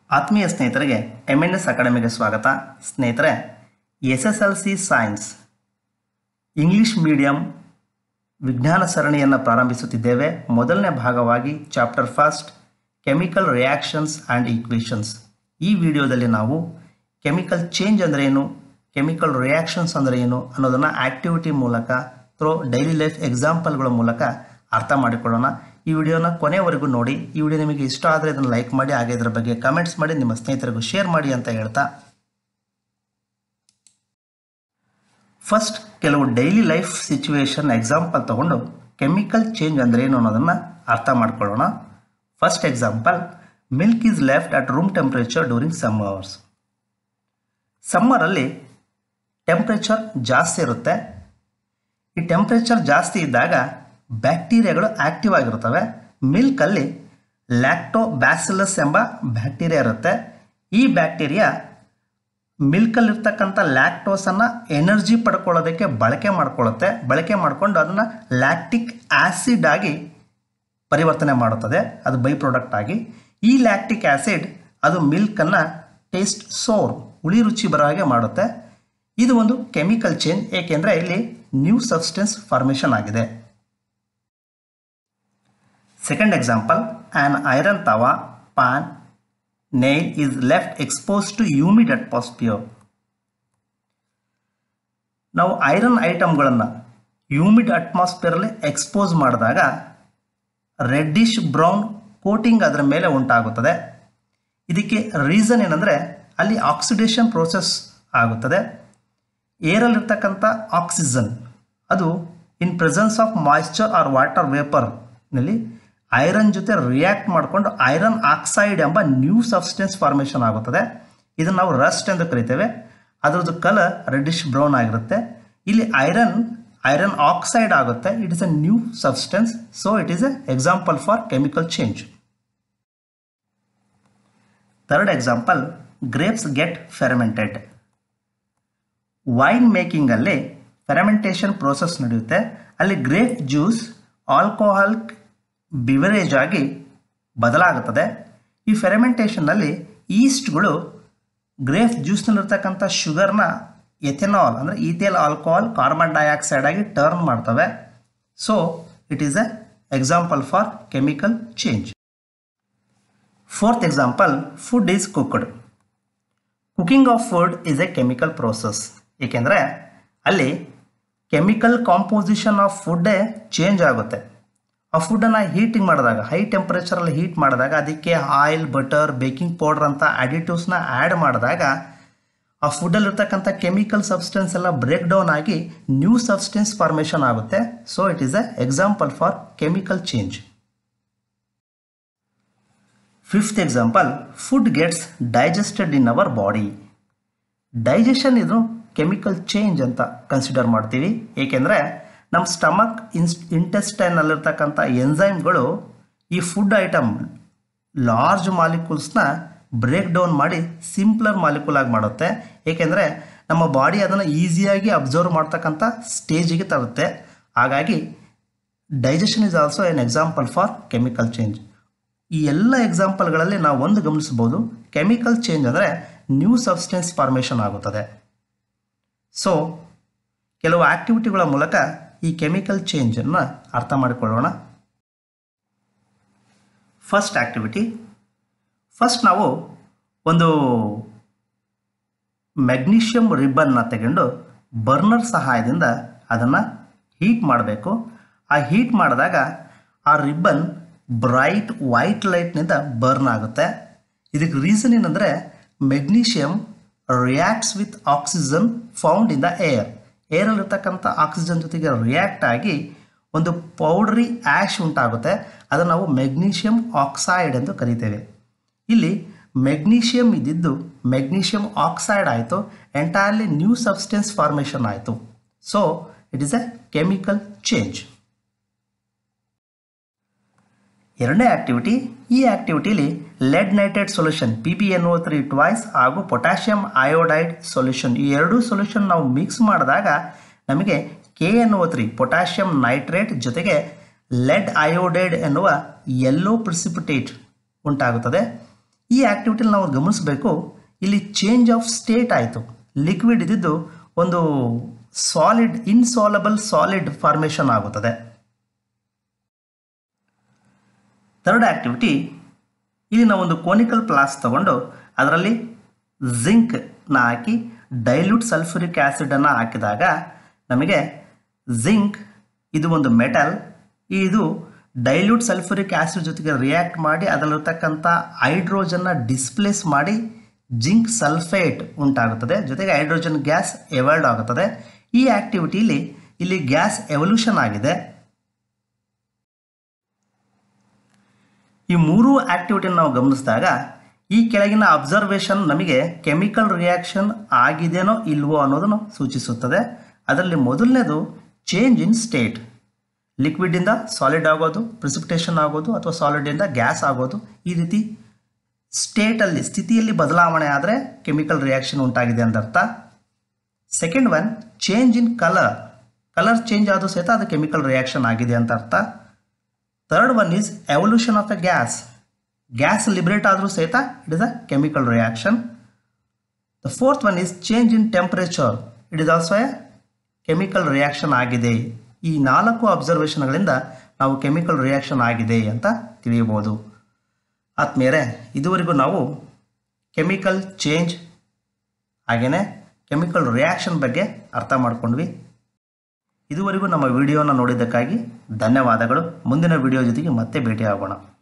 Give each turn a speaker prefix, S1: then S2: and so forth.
S1: ಆತ್ಮೀಯ ಸ್ನೇಹಿತರಿಗೆ M N S ಅಕಾಡೆಮಿಗೆ ಸ್ವಾಗತ ಸ್ನೇಹಿತರೆ S S L C science English medium ವಿಜ್ಞಾನ ಸರಣಿಯನ್ನು ಪ್ರಾರಂಭಿಸುತ್ತಿದ್ದೇವೆ ಮೊದಲನೇ ಭಾಗವಾಗಿ chapter first chemical reactions and equations ಈ ವಿಡಿಯೋದಲ್ಲಿ ನಾವು ಕೆಮಿಕಲ್ ಚೇಂಜ್ ಅಂದರೆ ಏನು ಕೆಮಿಕಲ್ ರಿಯಾಕ್ಷನ್ಸ್ ಅಂದರೆ ಏನು ಅನ್ನೋದನ್ನು ಆಕ್ಟಿವಿಟಿ ಮೂಲಕ ಥ್ರೋ ಡೈಲಿ ಲೈಫ್ ಎಕ್ಸಾಂಪಲ್ಗಳ ಮೂಲಕ ಅರ್ಥ ಮಾಡಿಕೊಳ್ಳೋಣ ಈ ವಿಡಿಯೋನ ಕೊನೆವರೆಗೂ ನೋಡಿ ಈ ವಿಡಿಯೋ ನಿಮಗೆ ಇಷ್ಟ ಆದರೆ ಇದನ್ನು ಲೈಕ್ ಮಾಡಿ ಹಾಗೆ ಇದರ ಬಗ್ಗೆ ಕಮೆಂಟ್ಸ್ ಮಾಡಿ ನಿಮ್ಮ ಸ್ನೇಹಿತರಿಗೂ ಶೇರ್ ಮಾಡಿ ಅಂತ ಹೇಳ್ತಾ ಫಸ್ಟ್ ಕೆಲವು ಡೈಲಿ ಲೈಫ್ ಸಿಚುವೇಶನ್ ಎಕ್ಸಾಂಪಲ್ ತಗೊಂಡು ಕೆಮಿಕಲ್ ಚೇಂಜ್ ಅಂದರೆ ಏನು ಅನ್ನೋದನ್ನು ಅರ್ಥ ಮಾಡ್ಕೊಳ್ಳೋಣ first example milk is left at room temperature during summers ಸಮ್ಮರಲ್ಲಿ ಟೆಂಪ್ರೇಚರ್ ಜಾಸ್ತಿ ಇರುತ್ತೆ ಈ ಟೆಂಪ್ರೇಚರ್ ಜಾಸ್ತಿ ಇದ್ದಾಗ ಬ್ಯಾಕ್ಟೀರಿಯಾಗಳು ಆಕ್ಟಿವ್ ಆಗಿರ್ತವೆ ಮಿಲ್ಕಲ್ಲಿ ಲ್ಯಾಕ್ಟೋ ಬ್ಯಾಸಿಲಸ್ ಎಂಬ ಬ್ಯಾಕ್ಟೀರಿಯಾ ಇರುತ್ತೆ ಈ ಬ್ಯಾಕ್ಟೀರಿಯಾ ಮಿಲ್ಕಲ್ಲಿರ್ತಕ್ಕಂಥ ಲ್ಯಾಕ್ಟೋಸನ್ನು ಎನರ್ಜಿ ಪಡ್ಕೊಳ್ಳೋದಕ್ಕೆ ಬಳಕೆ ಮಾಡ್ಕೊಳ್ಳುತ್ತೆ ಬಳಕೆ ಮಾಡಿಕೊಂಡು ಅದನ್ನು ಲ್ಯಾಕ್ಟಿಕ್ ಆ್ಯಸಿಡ್ ಆಗಿ ಪರಿವರ್ತನೆ ಮಾಡುತ್ತದೆ ಅದು ಬೈ ಪ್ರಾಡಕ್ಟ್ ಆಗಿ ಈ ಲ್ಯಾಕ್ಟಿಕ್ ಆ್ಯಸಿಡ್ ಅದು ಮಿಲ್ಕನ್ನು ಟೇಸ್ಟ್ ಸೋರ್ ಹುಳಿ ರುಚಿ ಬರೋ ಹಾಗೆ ಮಾಡುತ್ತೆ ಇದು ಒಂದು ಕೆಮಿಕಲ್ ಚೇಂಜ್ ಏಕೆಂದರೆ ಇಲ್ಲಿ ನ್ಯೂ ಸಬ್ಸ್ಟೆನ್ಸ್ ಫಾರ್ಮೇಷನ್ ಆಗಿದೆ second example an iron tawa pan nail is left exposed to humid atmosphere ನಾವು ಐರನ್ ಐಟಮ್ಗಳನ್ನು ಹ್ಯೂಮಿಡ್ ಅಟ್ಮಾಸ್ಫಿಯರಲ್ಲಿ ಎಕ್ಸ್ಪೋಸ್ ಮಾಡಿದಾಗ ರೆಡ್ಡಿಶ್ ಬ್ರೌನ್ ಕೋಟಿಂಗ್ ಅದರ ಮೇಲೆ ಉಂಟಾಗುತ್ತದೆ ಇದಕ್ಕೆ ರೀಸನ್ ಏನಂದರೆ ಅಲ್ಲಿ ಆಕ್ಸಿಡೇಷನ್ ಪ್ರೋಸೆಸ್ ಆಗುತ್ತದೆ ಏರಲ್ಲಿರ್ತಕ್ಕಂಥ ಆಕ್ಸಿಜನ್ ಅದು in presence of moisture or water ವೇಪರ್ನಲ್ಲಿ ಐರನ್ ಜೊತೆ ರಿಯಾಕ್ಟ್ ಮಾಡಿಕೊಂಡು ಐರನ್ ಆಕ್ಸೈಡ್ ಎಂಬ ನ್ಯೂ ಸಬ್ಸ್ಟೆನ್ಸ್ ಫಾರ್ಮೇಷನ್ ಆಗುತ್ತದೆ ಇದನ್ನು ನಾವು ರಸ್ಟ್ ಎಂದು ಕರಿತೇವೆ ಅದರದ್ದು ಕಲರ್ ರೆಡ್ಡಿಶ್ ಬ್ರೌನ್ ಆಗಿರುತ್ತೆ ಇಲ್ಲಿ ಐರನ್ ಐರನ್ ಆಕ್ಸೈಡ್ ಆಗುತ್ತೆ it is a new substance so it is a example for chemical change third example grapes get fermented wine ಮೇಕಿಂಗಲ್ಲಿ ಫೆರ್ಮೆಂಟೇಷನ್ ಪ್ರೋಸೆಸ್ ನಡೆಯುತ್ತೆ ಅಲ್ಲಿ ಗ್ರೇಪ್ ಜ್ಯೂಸ್ ಆಲ್ಕೋಹಾಲ್ಕ್ ಬಿವರೇಜ್ ಆಗಿ ಬದಲಾಗುತ್ತದೆ ಈ ಫೆರಮೆಂಟೇಷನ್ನಲ್ಲಿ ಈಸ್ಟ್ಗಳು ಗ್ರೇಫ್ ಜ್ಯೂಸ್ನಲ್ಲಿರ್ತಕ್ಕಂಥ ಶುಗರ್ನ ಎಥೆನಾಲ್ ಅಂದರೆ ಈಥೇಲ್ ಆಲ್ಕೋಹಾಲ್ ಕಾರ್ಬನ್ ಡೈಆಕ್ಸೈಡ್ ಆಗಿ ಟರ್ನ್ ಮಾಡ್ತವೆ so it is a example for chemical change fourth example food is cooked cooking of food is a chemical process ಏಕೆಂದರೆ ಅಲ್ಲಿ ಕೆಮಿಕಲ್ ಕಾಂಪೋಸಿಷನ್ ಆಫ್ ಫುಡ್ಡೇ ಚೇಂಜ್ ಆಗುತ್ತೆ ಆ ಫುಡ್ಡನ್ನು ಹೀಟಿಂಗ್ ಮಾಡಿದಾಗ ಹೈ ಟೆಂಪ್ರೇಚರಲ್ಲಿ ಹೀಟ್ ಮಾಡಿದಾಗ ಅದಕ್ಕೆ ಆಯಿಲ್ ಬಟರ್ ಬೇಕಿಂಗ್ ಪೌಡ್ರ್ ಅಂತ ಅಡಿಟಿವ್ಸ್ನ ಆ್ಯಡ್ ಮಾಡಿದಾಗ ಆ ಫುಡ್ಡಲ್ಲಿರ್ತಕ್ಕಂಥ ಕೆಮಿಕಲ್ ಸಬ್ಸ್ಟೆನ್ಸ್ ಎಲ್ಲ ಬ್ರೇಕ್ ಡೌನ್ ಆಗಿ ನ್ಯೂ ಸಬ್ಸ್ಟೆನ್ಸ್ ಫಾರ್ಮೇಷನ್ ಆಗುತ್ತೆ so it is a example for chemical change fifth example food gets digested in our body digestion ಇದು ಕೆಮಿಕಲ್ ಚೇಂಜ್ ಅಂತ consider ಮಾಡ್ತೀವಿ ಏಕೆಂದರೆ ನಮ್ಮ ಸ್ಟಮಕ್ ಇನ್ಸ್ ಇಂಟೆಸ್ಟೈನಲ್ಲಿರ್ತಕ್ಕಂಥ ಎನ್ಸೈಮ್ಗಳು ಈ ಫುಡ್ ಐಟಮ್ ಲಾರ್ಜ್ ಮಾಲಿಕ್ಯೂಲ್ಸ್ನ ಬ್ರೇಕ್ ಡೌನ್ ಮಾಡಿ ಸಿಂಪ್ಲರ್ ಮಾಲಿಕ್ಯೂಲ್ ಆಗಿ ಮಾಡುತ್ತೆ ಏಕೆಂದರೆ ನಮ್ಮ ಬಾಡಿ ಅದನ್ನು ಈಸಿಯಾಗಿ ಅಬ್ಸರ್ವ್ ಮಾಡ್ತಕ್ಕಂಥ ಸ್ಟೇಜಿಗೆ ತರುತ್ತೆ ಹಾಗಾಗಿ digestion is also an example for chemical change ಈ ಎಲ್ಲ ಎಕ್ಸಾಂಪಲ್ಗಳಲ್ಲಿ ನಾವು ಒಂದು ಗಮನಿಸ್ಬೋದು ಕೆಮಿಕಲ್ ಚೇಂಜ್ ಅಂದರೆ ನ್ಯೂ ಸಬ್ಸ್ಟೆನ್ಸ್ ಫಾರ್ಮೇಷನ್ ಆಗುತ್ತದೆ ಸೊ ಕೆಲವು ಆಕ್ಟಿವಿಟಿಗಳ ಮೂಲಕ ಈ ಕೆಮಿಕಲ್ ಚೇಂಜನ್ನು ಅರ್ಥ ಮಾಡಿಕೊಳ್ಳೋಣ ಫಸ್ಟ್ ಆಕ್ಟಿವಿಟಿ ಫಸ್ಟ್ ನಾವು ಒಂದು ಮೆಗ್ನೀಷಿಯಂ ರಿಬ್ಬನ್ನ ತಗೊಂಡು ಬರ್ನರ್ ಸಹಾಯದಿಂದ ಅದನ್ನು ಹೀಟ್ ಮಾಡಬೇಕು ಆ ಹೀಟ್ ಮಾಡಿದಾಗ ಆ ರಿಬ್ಬನ್ ಬ್ರೈಟ್ ವೈಟ್ ಲೈಟ್ನಿಂದ ಬರ್ನ್ ಆಗುತ್ತೆ ಇದಕ್ಕೆ ರೀಸನ್ ಏನಂದರೆ magnesium reacts with oxygen found in the air ಏರಲ್ಲಿರ್ತಕ್ಕಂಥ ಆಕ್ಸಿಜನ್ ಜೊತೆಗೆ ರಿಯಾಕ್ಟ್ ಆಗಿ ಒಂದು ಪೌಡ್ರಿ ಆ್ಯಶ್ ಉಂಟಾಗುತ್ತೆ ಅದನ್ನು ನಾವು ಮೆಗ್ನೀಷಿಯಂ ಆಕ್ಸೈಡ್ ಎಂದು ಕರಿತೇವೆ ಇಲ್ಲಿ ಮೆಗ್ನೀಷಿಯಂ ಇದ್ದಿದ್ದು ಮೆಗ್ನೀಷಿಯಂ ಆಕ್ಸೈಡ್ ಆಯಿತು ಎಂಟೈರ್ಲಿ ನ್ಯೂ ಸಬ್ಸ್ಟೆನ್ಸ್ ಫಾರ್ಮೇಷನ್ ಆಯಿತು so it is a chemical change ಎರಡನೇ ಆಕ್ಟಿವಿಟಿ ಈ ಆಕ್ಟಿವಿಟಿಲಿ lead nitrate solution P B N O three twice ಹಾಗೂ ಪೊಟ್ಯಾಷಿಯಂ ಅಯೋಡೈಡ್ ಸೊಲ್ಯೂಷನ್ ಈ ಎರಡೂ ಸೊಲ್ಯೂಷನ್ ನಾವು ಮಿಕ್ಸ್ ಮಾಡಿದಾಗ ನಮಗೆ K N O three potassium nitrate ಜೊತೆಗೆ ಲೆಡ್ ಅಯೋಡೈಡ್ ಎನ್ನುವ ಯೆಲ್ಲೋ ಪ್ರಿಸಿಪಿಟೇಟ್ ಉಂಟಾಗುತ್ತದೆ ಈ ಆ್ಯಕ್ಟಿವಿಟಿಲಿ ನಾವು ಗಮನಿಸಬೇಕು ಇಲ್ಲಿ ಚೇಂಜ್ ಆಫ್ ಸ್ಟೇಟ್ ಆಯಿತು ಲಿಕ್ವಿಡ್ ಇದ್ದಿದ್ದು ಒಂದು ಸಾಲಿಡ್ ಇನ್ಸಾಲಬಲ್ ಸಾಲಿಡ್ ಫಾರ್ಮೇಷನ್ ಆಗುತ್ತದೆ ಥರ್ಡ್ ಆ್ಯಕ್ಟಿವಿಟಿ ಇಲ್ಲಿ ನಾವು ಒಂದು ಕೋನಿಕಲ್ ಪ್ಲಾಸ್ ತಗೊಂಡು ಅದರಲ್ಲಿ ಜಿಂಕ್ನ ಹಾಕಿ ಡೈಲ್ಯೂಟ್ ಸಲ್ಫ್ಯೂರಿಕ್ ಆ್ಯಸಿಡನ್ನು ಹಾಕಿದಾಗ ನಮಗೆ ಜಿಂಕ್ ಇದು ಒಂದು ಮೆಟಲ್ ಇದು ಡೈಲ್ಯೂಟ್ ಸಲ್ಫ್ಯೂರಿಕ್ ಆ್ಯಸಿಡ್ ಜೊತೆಗೆ ರಿಯಾಕ್ಟ್ ಮಾಡಿ ಅದರಲ್ಲಿರ್ತಕ್ಕಂಥ ಹೈಡ್ರೋಜನ್ನ ಡಿಸ್ಪ್ಲೇಸ್ ಮಾಡಿ ಜಿಂಕ್ ಸಲ್ಫೇಟ್ ಉಂಟಾಗುತ್ತದೆ ಜೊತೆಗೆ ಹೈಡ್ರೋಜನ್ ಗ್ಯಾಸ್ ಎವಾಲ್ಡ್ ಆಗುತ್ತದೆ ಈ ಆ್ಯಕ್ಟಿವಿಟಿಲಿ ಇಲ್ಲಿ ಗ್ಯಾಸ್ ಎವಲ್ಯೂಷನ್ ಆಗಿದೆ ಈ ಮೂರು ಆಕ್ಟಿವಿಟಿನ ನಾವು ಗಮನಿಸಿದಾಗ ಈ ಕೆಳಗಿನ ಅಬ್ಸರ್ವೇಷನ್ ನಮಗೆ ಕೆಮಿಕಲ್ ರಿಯಾಕ್ಷನ್ ಆಗಿದೆನೋ ಇಲ್ವೋ ಅನ್ನೋದನ್ನು ಸೂಚಿಸುತ್ತದೆ ಅದರಲ್ಲಿ ಮೊದಲನೇದು ಚೇಂಜ್ ಇನ್ ಸ್ಟೇಟ್ ಲಿಕ್ವಿಡಿಂದ ಸಾಲಿಡ್ ಆಗೋದು ಪ್ರಿಸಿಪಿಟೇಷನ್ ಆಗೋದು ಅಥವಾ ಸಾಲಿಡಿಂದ ಗ್ಯಾಸ್ ಆಗೋದು ಈ ರೀತಿ ಸ್ಟೇಟಲ್ಲಿ ಸ್ಥಿತಿಯಲ್ಲಿ ಬದಲಾವಣೆ ಆದರೆ ಕೆಮಿಕಲ್ ರಿಯಾಕ್ಷನ್ ಉಂಟಾಗಿದೆ ಅಂದರ್ಥ second one change in colour colour change ಆದರೂ ಸಹಿತ ಅದು ಕೆಮಿಕಲ್ ರಿಯಾಕ್ಷನ್ ಆಗಿದೆ ಅಂತ ಅರ್ಥ third one is evolution of the gas gas liberate ಆದರೂ ಸಹಿತ it is a chemical reaction the fourth one is change in temperature it is also a chemical reaction ಆಗಿದೆ ಈ ನಾಲ್ಕು ಅಬ್ಸರ್ವೇಷನ್ಗಳಿಂದ ನಾವು ಕೆಮಿಕಲ್ ರಿಯಾಕ್ಷನ್ ಆಗಿದೆ ಅಂತ ತಿಳಿಯಬಹುದು ಆತ್ಮೀಯರೇ ಇದುವರೆಗೂ ನಾವು ಕೆಮಿಕಲ್ ಚೇಂಜ್ ಹಾಗೆಯೇ ಕೆಮಿಕಲ್ ರಿಯಾಕ್ಷನ್ ಬಗ್ಗೆ ಅರ್ಥ ಮಾಡ್ಕೊಂಡ್ವಿ ಇದುವರೆಗೂ ನಮ್ಮ ವಿಡಿಯೋನ ನೋಡಿದ್ದಕ್ಕಾಗಿ ಧನ್ಯವಾದಗಳು ಮುಂದಿನ ವಿಡಿಯೋ ಜೊತೆಗೆ ಮತ್ತೆ ಭೇಟಿಯಾಗೋಣ